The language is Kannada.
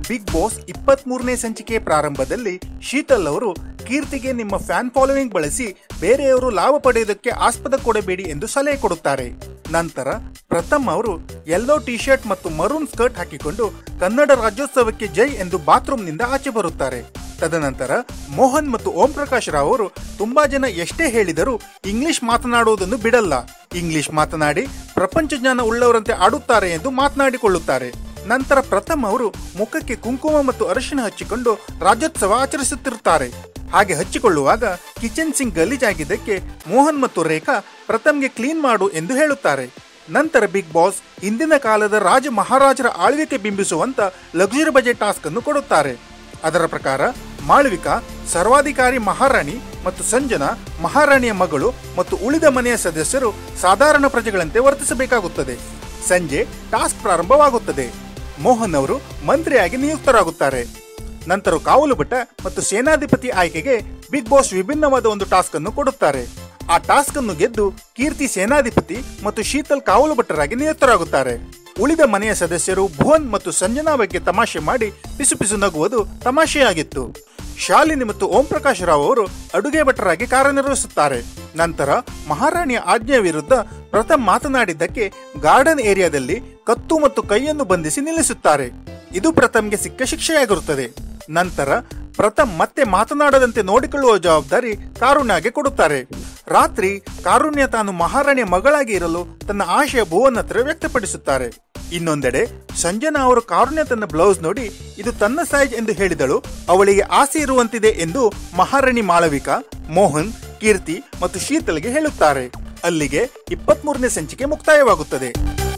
ಬಿಗ್ ಬಾಸ್ ಇಪ್ಪತ್ತ್ ಮೂರನೇ ಸಂಚಿಕೆ ಪ್ರಾರಂಭದಲ್ಲಿ ಶೀತಲ್ ಅವರು ಕೀರ್ತಿಗೆ ನಿಮ್ಮ ಫ್ಯಾನ್ ಫಾಲೋವಿಂಗ್ ಬಳಸಿ ಬೇರೆಯವರು ಲಾಭ ಪಡೆಯುವುದಕ್ಕೆ ಆಸ್ಪದ ಕೊಡಬೇಡಿ ಎಂದು ಸಲಹೆ ಕೊಡುತ್ತಾರೆ ನಂತರ ಪ್ರಥಮ್ ಅವರು ಯೆಲ್ಲೋ ಟಿ ಶರ್ಟ್ ಮತ್ತು ಮರೂನ್ ಸ್ಕರ್ಟ್ ಹಾಕಿಕೊಂಡು ಕನ್ನಡ ರಾಜ್ಯೋತ್ಸವಕ್ಕೆ ಜೈ ಎಂದು ಬಾತ್ರೂಮ್ನಿಂದ ಆಚೆ ಬರುತ್ತಾರೆ ತದನಂತರ ಮೋಹನ್ ಮತ್ತು ಓಂ ಪ್ರಕಾಶ್ ರಾವ್ ಅವರು ತುಂಬಾ ಜನ ಎಷ್ಟೇ ಹೇಳಿದರೂ ಇಂಗ್ಲಿಷ್ ಮಾತನಾಡುವುದನ್ನು ಬಿಡಲ್ಲ ಇಂಗ್ಲಿಷ್ ಮಾತನಾಡಿ ಪ್ರಪಂಚ ಜ್ಞಾನ ಉಳ್ಳವರಂತೆ ಆಡುತ್ತಾರೆ ಎಂದು ಮಾತನಾಡಿಕೊಳ್ಳುತ್ತಾರೆ ನಂತರ ಪ್ರಥಮ್ ಅವರು ಮುಖಕ್ಕೆ ಕುಂಕುಮ ಮತ್ತು ಅರಿಶಿನ ಹಚ್ಚಿಕೊಂಡು ರಾಜ್ಯೋತ್ಸವ ಆಚರಿಸುತ್ತಿರುತ್ತಾರೆ ಹಾಗೆ ಹಚ್ಚಿಕೊಳ್ಳುವಾಗ ಕಿಚನ್ ಸಿಂಕ್ ಗಲೀಜಾಗಿದ್ದಕ್ಕೆ ಮೋಹನ್ ಮತ್ತು ರೇಖಾ ಪ್ರಥಮ್ಗೆ ಕ್ಲೀನ್ ಮಾಡು ಎಂದು ಹೇಳುತ್ತಾರೆ ನಂತರ ಬಿಗ್ ಬಾಸ್ ಹಿಂದಿನ ಕಾಲದ ರಾಜ ಮಹಾರಾಜರ ಆಳ್ವಿಕೆ ಬಿಂಬಿಸುವಂತ ಲಕ್ಸುರಿ ಬಜೆಟ್ ಟಾಸ್ಕ್ ಅನ್ನು ಕೊಡುತ್ತಾರೆ ಅದರ ಪ್ರಕಾರ ಮಾಳವಿಕಾ ಸರ್ವಾಧಿಕಾರಿ ಮಹಾರಾಣಿ ಮತ್ತು ಸಂಜನಾ ಮಹಾರಾಣಿಯ ಮಗಳು ಮತ್ತು ಉಳಿದ ಮನೆಯ ಸದಸ್ಯರು ಸಾಧಾರಣ ಪ್ರಜೆಗಳಂತೆ ವರ್ತಿಸಬೇಕಾಗುತ್ತದೆ ಸಂಜೆ ಟಾಸ್ಕ್ ಪ್ರಾರಂಭವಾಗುತ್ತದೆ ಮೋಹನ್ ಅವರು ಮಂತ್ರಿಯಾಗಿ ನಿಯುಕ್ತರಾಗುತ್ತಾರೆ ನಂತರ ಕಾವಲು ಭಟ್ಟ ಮತ್ತು ಸೇನಾಧಿಪತಿ ಆಯ್ಕೆಗೆ ಬಿಗ್ ಬಾಸ್ ವಿಭಿನ್ನವಾದ ಒಂದು ಟಾಸ್ಕ್ ಅನ್ನು ಕೊಡುತ್ತಾರೆ ಆ ಟಾಸ್ಕ್ ಅನ್ನು ಗೆದ್ದು ಕೀರ್ತಿ ಸೇನಾಧಿಪತಿ ಮತ್ತು ಶೀತಲ್ ಕಾವಲು ಭಟ್ಟರಾಗಿ ನಿಯುಕ್ತರಾಗುತ್ತಾರೆ ಉಳಿದ ಮನೆಯ ಸದಸ್ಯರು ಭುವನ್ ಮತ್ತು ಸಂಜನಾ ಬಗ್ಗೆ ತಮಾಷೆ ಮಾಡಿ ಪಿಸು ಪಿಸು ನಗುವುದು ತಮಾಷೆಯಾಗಿತ್ತು ಶಾಲಿನಿ ಮತ್ತು ಓಂ ಪ್ರಕಾಶ್ ರಾವ್ ಅವರು ಅಡುಗೆ ಭಟ್ಟರಾಗಿ ಕಾರ್ಯನಿರ್ವಹಿಸುತ್ತಾರೆ ನಂತರ ಮಹಾರಾಣಿಯ ಆಜ್ಞೆಯ ವಿರುದ್ಧ ಪ್ರಥಮ್ ಮಾತನಾಡಿದ್ದಕ್ಕೆ ಗಾರ್ಡನ್ ಏರಿಯಾದಲ್ಲಿ ಕತ್ತು ಮತ್ತು ಕೈಯನ್ನು ಬಂಧಿಸಿ ನಿಲ್ಲಿಸುತ್ತಾರೆ ಇದು ಪ್ರಥಮ್ಗೆ ಸಿಕ್ಕ ಶಿಕ್ಷೆಯಾಗಿರುತ್ತದೆ ನಂತರ ಪ್ರಥಮ್ ಮತ್ತೆ ಮಾತನಾಡದಂತೆ ನೋಡಿಕೊಳ್ಳುವ ಜವಾಬ್ದಾರಿ ಕಾರುಣ್ಯಗೆ ಕೊಡುತ್ತಾರೆ ರಾತ್ರಿ ಕಾರುಣ್ಯ ತಾನು ಮಹಾರಾಣಿಯ ಮಗಳಾಗಿ ಇರಲು ತನ್ನ ಆಶಯ ಭುವನ್ ಹತ್ರ ವ್ಯಕ್ತಪಡಿಸುತ್ತಾರೆ ಇನ್ನೊಂದೆಡೆ ಸಂಜನಾ ಅವರು ಕಾರುಣ್ಯ ತನ್ನ ಬ್ಲೌಸ್ ನೋಡಿ ಇದು ತನ್ನ ಸೈಜ್ ಎಂದು ಹೇಳಿದಳು ಅವಳಿಗೆ ಆಸೆ ಇರುವಂತಿದೆ ಎಂದು ಮಹಾರಾಣಿ ಮಾಳವಿಕಾ ಮೋಹನ್ ಕೀರ್ತಿ ಮತ್ತು ಶೀತಲ್ಗೆ ಹೇಳುತ್ತಾರೆ ಅಲ್ಲಿಗೆ ಇಪ್ಪತ್ಮೂರನೇ ಸಂಚಿಕೆ ಮುಕ್ತಾಯವಾಗುತ್ತದೆ